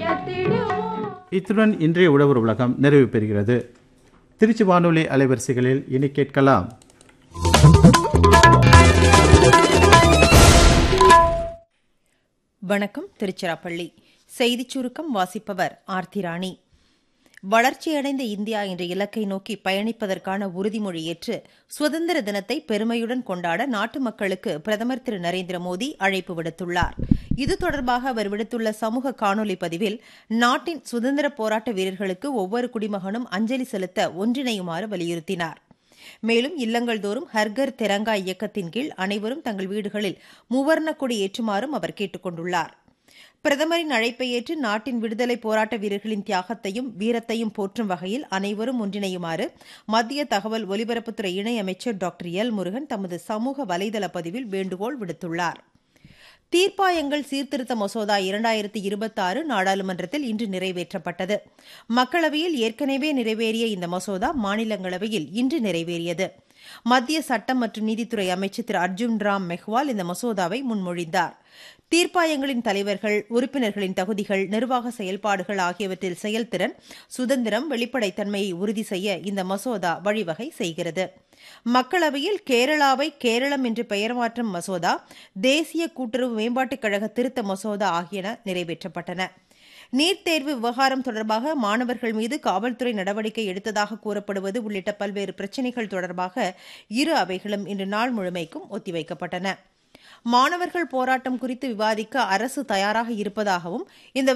உயர்த்திடுவோம் இத்துடன் இன்றைய உழவர் உலகம் நிறைவு பெறுகிறது திருச்சி வானொலி அலைவரிசைகளில் இனி கேட்கலாம் வணக்கம் திருச்சிராப்பள்ளி செய்திச் சுருக்கம் வாசிப்பவர் ஆர்த்திராணி வளர்ச்சியடைந்த இந்தியா என்ற இலக்கை நோக்கி பயணிப்பதற்கான உறுதிமொழி ஏற்று சுதந்திர தினத்தை பெருமையுடன் கொண்டாட நாட்டு மக்களுக்கு பிரதமர் திரு நரேந்திர மோடி அழைப்பு விடுத்துள்ளார் இது தொடர்பாக அவர் விடுத்துள்ள சமூக காணொலி பதிவில் நாட்டின் சுதந்திர போராட்ட வீரர்களுக்கு ஒவ்வொரு குடிமகனும் அஞ்சலி செலுத்த ஒன்றிணையுமாறு வலியுறுத்தினார் மேலும் இல்லங்கள் தோறும் ஹர்கர் திரங்கா இயக்கத்தின் கீழ் அனைவரும் தங்கள் வீடுகளில் மூவர்ண கொடி ஏற்றுமாறும் அவர் கேட்டுக் கொண்டுள்ளார் பிரதமரின் அழைப்பை ஏற்று நாட்டின் விடுதலை போராட்ட வீரர்களின் தியாகத்தையும் வீரத்தையும் போற்றும் வகையில் அனைவரும் ஒன்றிணையுமாறு மத்திய தகவல் ஒலிபரப்புத்துறை இணையமைச்சர் டாக்டர் எல் முருகன் தமது சமூக வலைதள பதிவில் வேண்டுகோள் விடுத்துள்ளார் தீர்ப்பாயங்கள் சீர்திருத்த மசோதா இரண்டாயிரத்தி இருபத்தாறு நாடாளுமன்றத்தில் இன்று நிறைவேற்றப்பட்டது மக்களவையில் ஏற்கனவே நிறைவேறிய இந்த மசோதா மாநிலங்களவையில் இன்று நிறைவேறியது மத்திய சட்டம் மற்றும் நீதித்துறை அமைச்சர் திரு அர்ஜுன் ராம் மெஹ்வால் இந்த மசோதாவை முன்மொழிந்தார் தீர்ப்பாயங்களின் தலைவர்கள் உறுப்பினர்களின் தகுதிகள் நிர்வாக செயல்பாடுகள் ஆகியவற்றில் செயல்திறன் சுதந்திரம் வெளிப்படைத்தன்மையை உறுதி செய்ய இந்த மசோதா வழிவகை செய்கிறது மக்களவையில் கேரளாவை கேரளம் என்று பெயர் மாற்றும் மசோதா தேசிய கூட்டுறவு மேம்பாட்டுக் கழக திருத்த மசோதா ஆகியன நிறைவேற்றப்பட்டன நீட் தேர்வு விவகாரம் தொடர்பாக மாணவர்கள் மீது காவல்துறை நடவடிக்கை எடுத்ததாக கூறப்படுவது உள்ளிட்ட பல்வேறு பிரச்சினைகள் தொடர்பாக இரு அவைகளும் இன்று நாள் முழுமைக்கும் ஒத்திவைக்கப்பட்டன மாணவர்கள் போராட்டம் குறித்து விவாதிக்க அரசு தயாராக இருப்பதாகவும் இந்த